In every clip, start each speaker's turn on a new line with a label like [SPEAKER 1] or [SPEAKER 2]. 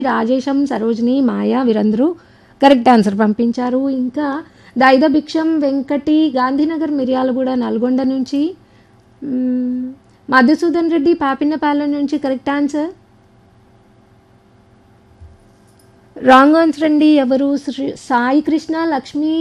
[SPEAKER 1] రాజేశం సరోజిని మాయా వీరందరూ correct answer పంపించారు ఇంకా దైద భిక్షం వెంకటి గాంధీనగర్ మిర్యాలగూడ నల్గొండ నుంచి మ్మ్, మధుసూదన్ రెడ్డి పాపిన్నపాలెం నుంచి కరెక్ట్ ఆన్సర్ రాంగ్ ఆన్సర్ అండి ఎవరు శ్రీ- సాయి కృష్ణ లక్ష్మి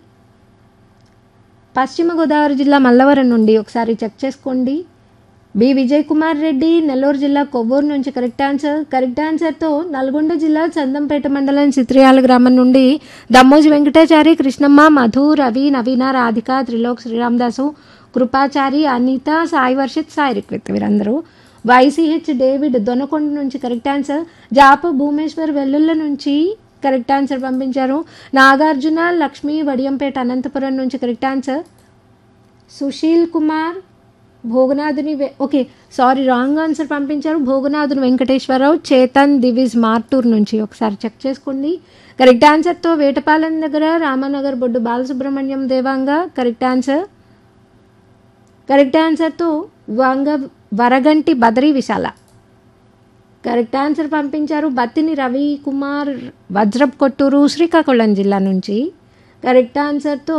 [SPEAKER 1] పశ్చిమ గోదావరి జిల్లా మల్లవరం నుండి ఒకసారి చెక్ చేసుకోండి బి విజయ్ కుమార్ రెడ్డి నెల్లూరు జిల్లా కొవ్వూరు నుంచి కరెక్ట్ ఆన్సర్ కరెక్ట్ ఆన్సర్తో నల్గొండ జిల్లా చందంపేట మండలం చిత్రియాల గ్రామం నుండి దమ్మోజి వెంకటాచారి కృష్ణమ్మ మధు రవి నవీన రాధిక త్రిలోక్ శ్రీరామదాసు కృపాచారి అనిత సాయి వర్షిత్ సాయి రిక్విత్ వీరందరూ వైసీహెచ్ డేవిడ్ దొనకొండ నుంచి కరెక్ట్ ఆన్సర్ జాప భూమేశ్వర్ వెల్లుల్ల నుంచి కరెక్ట్ ఆన్సర్ పంపించారు నాగార్జున లక్ష్మి వడియంపేట అనంతపురం నుంచి కరెక్ట్ ఆన్సర్ సుశీల్ కుమార్ భోగనాథుని వె- ఓకే సారీ రాంగ్ ఆన్సర్ పంపించారు భోగనాథుని వెంకటేశ్వరరావు చేతన్ దివిజ్ మార్టూర్ నుంచి ఒకసారి చెక్ చేసుకోండి కరెక్ట్ ఆన్సర్తో వేటపాలెం దగ్గర Ramanagar Boddu Balasubrahmanyam Devanga correct answer correct ఆన్సర్తో వంగ వరగంటి బదరి విశాల కరెక్ట్ ఆన్సర్ పంపించారు బత్తిని రవి కుమార్ వజ్రప్ కొట్టూరు శ్రీకాకుళం జిల్లా నుంచి కరెక్ట్ ఆన్సర్తో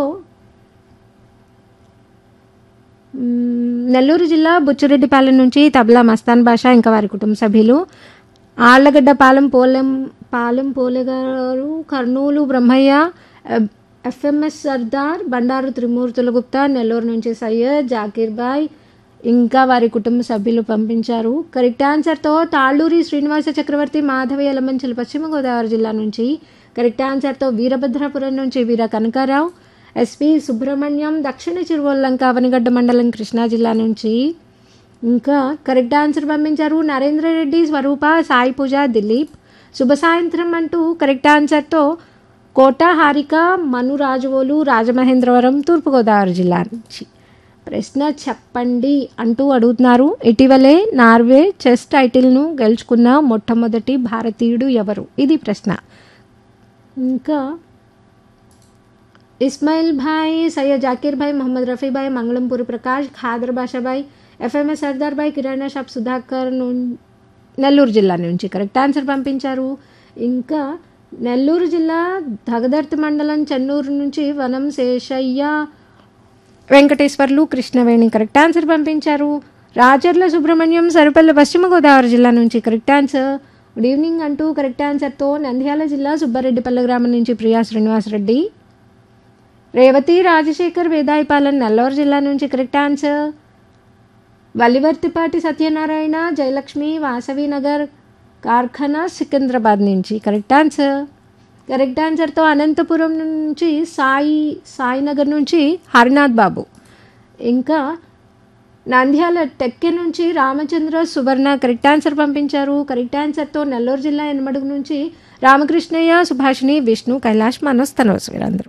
[SPEAKER 1] మ్మ్, నెల్లూరు జిల్లా బుచ్చిరెడ్డిపాలెం నుంచి తబలా మస్తాన్ బాషా ఇంకా వారి కుటుంబ సభ్యులు ఆళ్లగడ్డ పాలెం పోలెం పాలెం పోలె గారు కర్నూలు బ్రహ్మయ్య ఎఫ్- ఎఫ్ఎంఎస్ సర్దార్ బండారు త్రిమూర్తుల గుప్తా నెల్లూరు నుంచి సయ్యద్ జాకీర్ బాయ్ ఇంకా వారి కుటుంబ సభ్యులు పంపించారు కరెక్ట్ ఆన్సర్తో తాళ్ళూరి శ్రీనివాస చక్రవర్తి మాధవి ఎలమంచులు పశ్చిమ గోదావరి జిల్లా నుంచి కరెక్ట్ ఆన్సర్తో వీరభద్రాపురం నుంచి వీర కనకారావు ఎస్పి సుబ్రహ్మణ్యం దక్షిణ చిరువల్లంక అవనిగడ్డ మండలం కృష్ణా జిల్లా నుంచి ఇంకా కరెక్ట్ ఆన్సర్ పంపించారు నరేంద్ర రెడ్డి స్వరూప సాయి పూజ దిలీప్ శుభ సాయంత్రం అంటూ కరెక్ట్ ఆన్సర్తో కోట హారిక మను రాజవోలు రాజమహేంద్రవరం తూర్పుగోదావరి జిల్లా నుంచి ప్రశ్న చెప్పండి అంటూ అడుగుతున్నారు ఇటీవలే నార్వే చెస్ టైటిల్ను గెలుచుకున్న మొట్టమొదటి భారతీయుడు ఎవరు ఇది ప్రశ్న ఇంకా ఇస్మాయిల్ భాయ్ సయ్యద్ జాకీర్ భాయ్ మొహమ్మద్ రఫీ భాయ్ మంగళంపూరి ప్రకాష్ ఖాదర్ బాషా భాయ్ ఎఫ్ఎంఎస్ సర్దార్ భాయ్ కిరాణా షాప్ సుధాకర్ ను- నెల్లూరు జిల్లా నుంచి కరెక్ట్ ఆన్సర్ పంపించారు ఇంకా నెల్లూరు జిల్లా దగదర్తి మండలం చెన్నూరు నుంచి వనం శేషయ్య వెంకటేశ్వర్లు కృష్ణవేణి కరెక్ట్ ఆన్సర్ పంపించారు రాజర్ల సుబ్రహ్మణ్యం సరిపల్లి పశ్చిమ గోదావరి జిల్లా నుంచి కరెక్ట్ ఆన్సర్ గుడ్ ఈవినింగ్ అంటూ కరెక్ట్ ఆన్సర్తో నంద్యాల జిల్లా సుబ్బారెడ్డిపల్లి గ్రామం నుంచి ప్రియా శ్రీనివాసరెడ్డి రేవతి రాజశేఖర్ వేదాయపాలెం నెల్లూరు జిల్లా నుంచి కరెక్ట్ ఆన్సర్ వల్లివర్తిపాటి సత్యనారాయణ జయలక్ష్మి వాసవి నగర్ కార్ఖానా సికింద్రాబాద్ నుంచి కరెక్ట్ ఆన్సర్ కరెక్ట్ ఆన్సర్తో అనంతపురం నుంచి సాయి సాయినగర్ నుంచి హరినాథ్ బాబు ఇంకా నంద్యాల టెక్కె నుంచి రామచంద్ర సువర్ణ కరెక్ట్ ఆన్సర్ పంపించారు కరెక్ట్ ఆన్సర్తో నెల్లూరు జిల్లా ఎనమడుగు నుంచి రామకృష్ణయ్య సుభాషిణి విష్ణు కైలాష్ మనోజ్ తనోజ్ వీరందరూ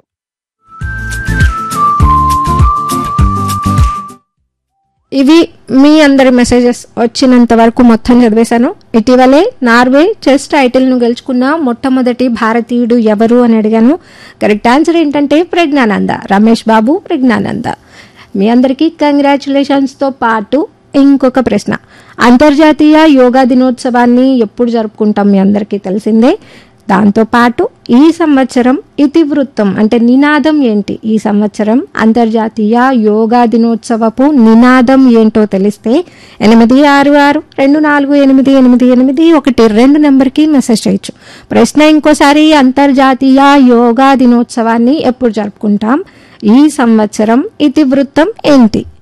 [SPEAKER 1] ఇవి మీ అందరి మెసేజెస్ వచ్చినంత వరకు మొత్తం చదివేశాను ఇటీవలే నార్వే చెస్ టైటిల్ను గెలుచుకున్న మొట్టమొదటి భారతీయుడు ఎవరు అని అడిగాను కరెక్ట్ ఆన్సర్ ఏంటంటే ప్రజ్ఞానంద రమేష్ బాబు ప్రజ్ఞానంద మీ అందరికీ కంగ్రాచులేషన్స్తో పాటు ఇంకొక ప్రశ్న అంతర్జాతీయ యోగా దినోత్సవాన్ని ఎప్పుడు జరుపుకుంటాం మీ అందరికీ తెలిసిందే దాంతోపాటు ఈ సంవత్సరం ఇతివృత్తం అంటే నినాదం ఏంటి ఈ సంవత్సరం అంతర్జాతీయ యోగా దినోత్సవపు నినాదం ఏంటో తెలిస్తే ఎనిమిది ఆరు ఆరు రెండు నాలుగు ఎనిమిది ఎనిమిది ఎనిమిది ఒకటి రెండు నెంబర్కి మెసేజ్ చేయొచ్చు ప్రశ్న ఇంకోసారి అంతర్జాతీయ యోగా దినోత్సవాన్ని ఎప్పుడు జరుపుకుంటాం ఈ సంవత్సరం ఇతివృత్తం ఏంటి